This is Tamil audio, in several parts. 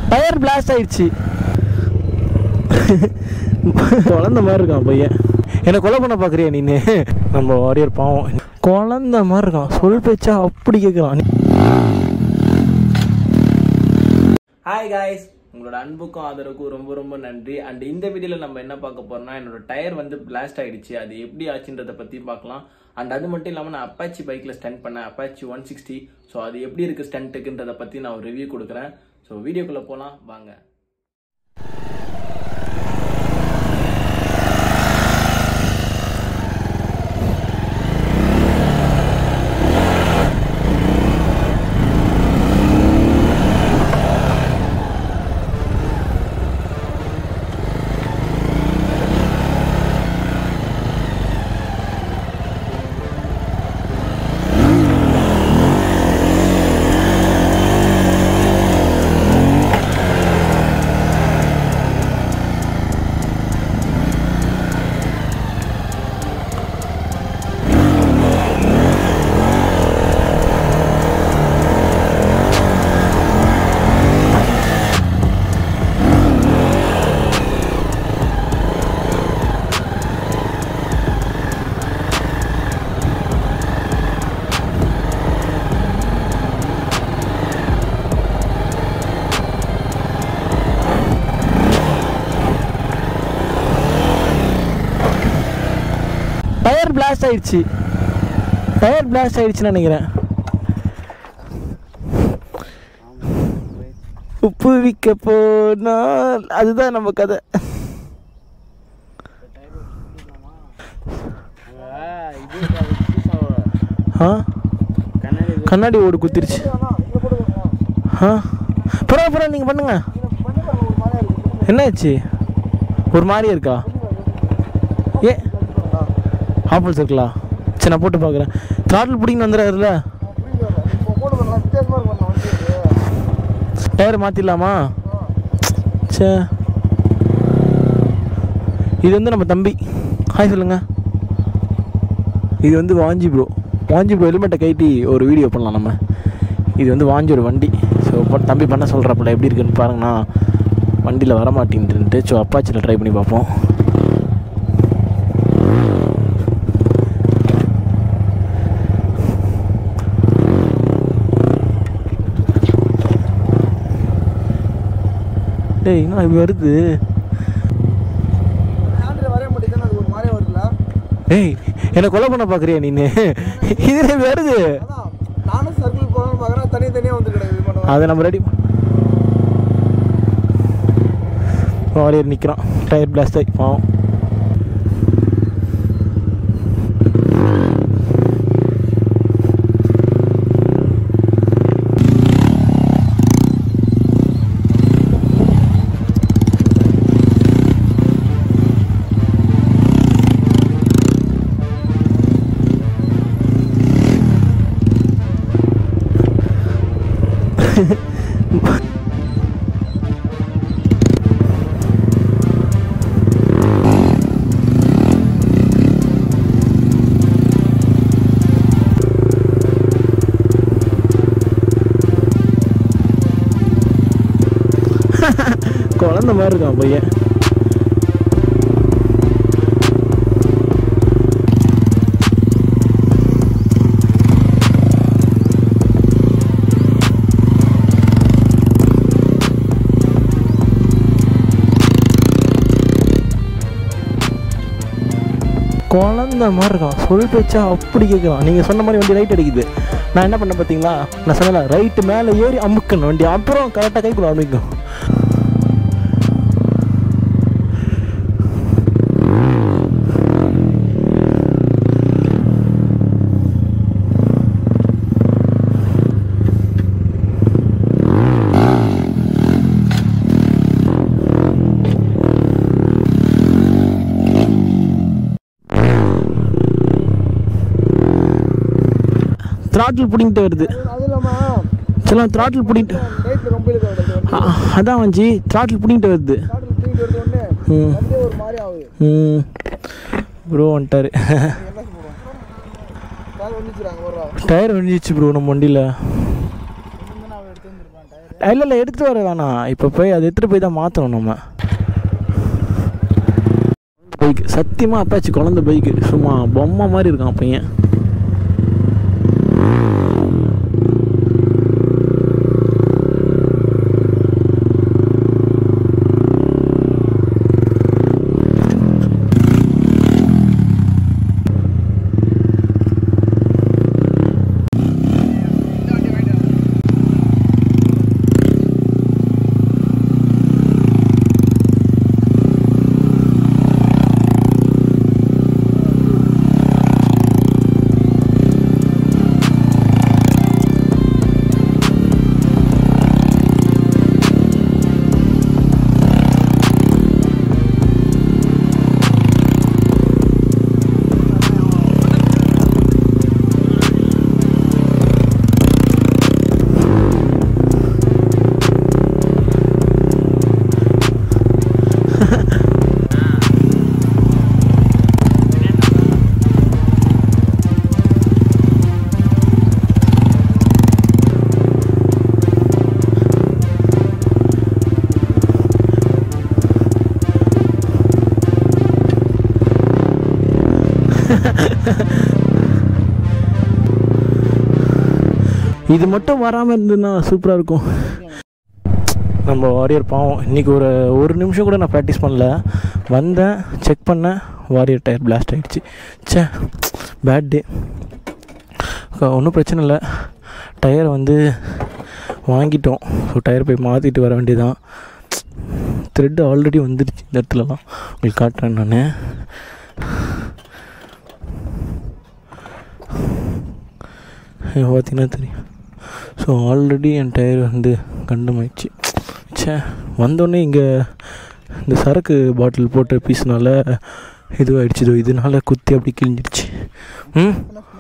டயர் பிளாஸ்ட் ஆயிடுச்சு குழந்த மாதிரி இருக்கான் பையன் என்னை கொலை பண்ண பார்க்குறியா நீனு நம்ம வாரியர் பாவம் குழந்த மாதிரி இருக்கான் சொல் பேச்சா அப்படி கேட்குறான் ஹாய் காய்ஸ் உங்களோட அன்புக்கும் ஆதரவுக்கும் ரொம்ப ரொம்ப நன்றி அண்ட் இந்த வீடியோவில் நம்ம என்ன பார்க்க போறோம்னா என்னோட டயர் வந்து பிளாஸ்ட் ஆயிடுச்சு அது எப்படி ஆச்சுன்றதை பற்றி பார்க்கலாம் அண்ட் அது மட்டும் இல்லாமல் நான் அப்பாச்சி பைக்கில் ஸ்டண்ட் பண்ணேன் அப்பாச்சி ஒன் சிக்ஸ்டி ஸோ அது எப்படி இருக்குது ஸ்டண்ட்டுக்குன்றதை பற்றி நான் ஒரு ரிவ்யூ கொடுக்குறேன் ஸோ வீடியோக்குள்ளே போகலாம் வாங்க டயர் பிளாஸ்ட் ஆயிடுச்சு டயர் பிளாஸ்ட் ஆயிடுச்சுன்னு நினைக்கிறேன் உப்பு விற்க போனால் அதுதான் நம்ம கதை ஆ கண்ணாடி ஓடு குத்திருச்சு ஆ பரவாயில்ல பரவாயில்ல நீங்கள் பண்ணுங்க என்னாச்சு ஒரு மாதிரியா இருக்கா ஏ ஆப்பிள் சர்க்கிளா சரி நான் போட்டு பார்க்குறேன் த்ராட்டில் பிடிங்கன்னு வந்துடுறாருல டயர் மாற்றிடலாமா சே இது வந்து நம்ம தம்பி ஹாய் சொல்லுங்க இது வந்து வாஞ்சி ப்ரோ வாஞ்சி ப்ரோ ஹெல்மெட்டை கைட்டி ஒரு வீடியோ பண்ணலாம் நம்ம இது வந்து வாஞ்சி ஒரு வண்டி ஸோ தம்பி பண்ண சொல்கிறப்பல எப்படி இருக்குன்னு பாருங்கண்ணா வண்டியில் வரமாட்டேன்ட்டு ஸோ அப்பாச்சியில் ட்ரை பண்ணி பார்ப்போம் டேய் என்ன இப்படி வருது டேய் என்னை கொலை பண்ண பார்க்குறியா நீனு இதில் வருது நானும் சர்க்கிள் போகணும்னு பார்க்குறேன் தனி தனியாக வந்து கிடையாது பண்ணுவேன் அதை நம்ம ரெடி வாரியர் நிற்கிறான் டயர் பிளாஸ்ட் ஆகி பாவம் குழந்த மாதிரி இருக்கான் பையன் குழந்த மாதிரி இருக்கான் சொல் பேச்சா அப்படி கேட்குறான் நீங்கள் சொன்ன மாதிரி வண்டி ரைட் அடிக்குது நான் என்ன பண்ண பார்த்தீங்களா நான் சொன்னல ரைட்டு மேலே ஏறி அமுக்கணும் வண்டி அப்புறம் கரெக்டாக கைக்குள்ள அமுக்கும் த்ராட்டில் பிடிங்கிட்டு வருது அது இல்லாமல் சில த்ராட்டில் பிடிங்கிட்டு ரைட்டில் ரொம்ப இழுக்க விடாது அ- அதான் வஞ்சி த்ராட்டில் பிடிங்கிட்டு வருது ஸ்டார்டில் தூக்கிட்டு வருது ஒன்று ம் வண்டியே ஒரு மாதிரி ஆகுது ம் ப்ரோ வந்துட்டாரு நீ என்ன சொல்கிறோம் கால் வந்துச்சுறாங்க வர்றா டயர் வெடிச்சிச்சு ப்ரோ நம்ம வண்டியில் நான் எடுத்து வந்துருப்பேன் டயரு இல்லை இல்லை எடுத்துகிட்டு வர வேணாம் இப்போ போய் அதை எடுத்துகிட்டு போய் தான் மாற்றணும் நம்ம பைக் சத்தியமாக அப்பாச்சி குழந்த பைக்கு சும்மா பொம்மை மாதிரி இருக்கான் பையன் இது மட்டும் வராமல் இருந்ததுன்னா சூப்பராக இருக்கும் நம்ம வாரியர் பாவம் இன்றைக்கி ஒரு ஒரு நிமிஷம் கூட நான் ப்ராக்டிஸ் பண்ணல வந்தேன் செக் பண்ணேன் வாரியர் டயர் பிளாஸ்ட் ஆகிடுச்சு ச்சே பேட் டே ஒன்றும் பிரச்சனை இல்லை டயரை வந்து வாங்கிட்டோம் ஸோ டயர் போய் மாற்றிட்டு வர வேண்டியதான் த்ரெட்டு ஆல்ரெடி வந்துடுச்சு இந்த இடத்துலலாம் உங்களுக்கு காட்டுறேன் நான் பார்த்தீங்கன்னா தெரியும் ஸோ ஆல்ரெடி என் டயர் வந்து கண்டமாயிடுச்சு ச்சே வந்தோடனே இங்கே இந்த சரக்கு பாட்டில் போட்ட பீஸ்னால இதுவாகிடுச்சு இதோ இதனால குத்தி அப்படி கிழிஞ்சிடுச்சு ம்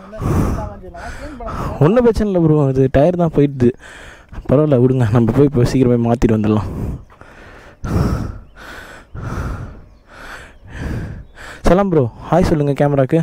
ஒன்றும் பிரச்சனை இல்லை ப்ரோ அது டயர் தான் போயிடுது பரவாயில்ல விடுங்க நம்ம போய் இப்போ சீக்கிரம் போய் மாற்றிட்டு வந்துடலாம் சலாம் ப்ரோ ஹாய் சொல்லுங்கள் கேமராக்கு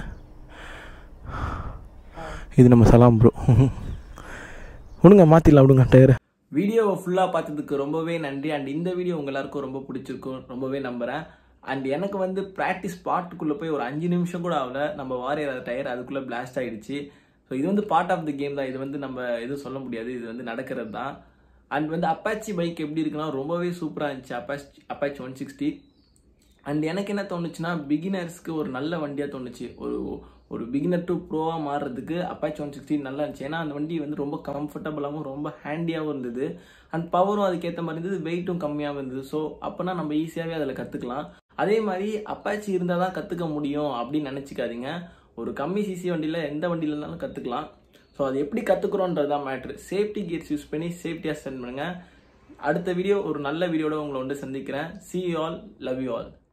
இது நம்ம சலாம் ப்ரோ விடுங்க மாற்றிடலாம் விடுங்க டயரு வீடியோவை ஃபுல்லாக பார்த்ததுக்கு ரொம்பவே நன்றி அண்ட் இந்த வீடியோ உங்க எல்லாருக்கும் ரொம்ப பிடிச்சிருக்கும் ரொம்பவே நம்புகிறேன் அண்ட் எனக்கு வந்து ப்ராக்டிஸ் பாட்டுக்குள்ளே போய் ஒரு அஞ்சு நிமிஷம் கூட ஆகல நம்ம வாரியர் டயர் அதுக்குள்ளே பிளாஸ்ட் ஆகிடுச்சு ஸோ இது வந்து பார்ட் ஆஃப் தி கேம் தான் இது வந்து நம்ம எதுவும் சொல்ல முடியாது இது வந்து நடக்கிறது தான் அண்ட் வந்து அப்பாச்சி பைக் எப்படி இருக்குன்னா ரொம்பவே சூப்பராக இருந்துச்சு Apache Apache one sixty and எனக்கு என்ன தோணுச்சுன்னா பிகினர்ஸ்க்கு ஒரு நல்ல வண்டியாக தோணுச்சு ஒரு ஒரு பிகினர் டு ப்ரோவாக மாறுறதுக்கு அப்பாச்சி ஒன் சிக்ஸ்டி நல்லா இருந்துச்சு ஏன்னா அந்த வண்டி வந்து ரொம்ப கம்ஃபர்டபுளாகவும் ரொம்ப ஹேண்டியாகவும் இருந்தது அண்ட் பவரும் அதுக்கேற்ற மாதிரி இருந்தது வெயிட்டும் கம்மியாகவும் இருந்தது ஸோ அப்போனா நம்ம ஈஸியாகவே அதில் கற்றுக்கலாம் அதே மாதிரி அப்பாச்சி இருந்தால் தான் கற்றுக்க முடியும் அப்படின்னு நினச்சிக்காதீங்க ஒரு கம்மி சிசி வண்டியில் எந்த வண்டியில் இருந்தாலும் கற்றுக்கலாம் ஸோ அது எப்படி கற்றுக்குறோன்றது தான் மேட்ரு சேஃப்டி கியர்ஸ் யூஸ் பண்ணி சேஃப்டியாக ஸ்பெண்ட் பண்ணுங்கள் அடுத்த வீடியோ ஒரு நல்ல வீடியோட உங்களை வந்து சந்திக்கிறேன் see all love you all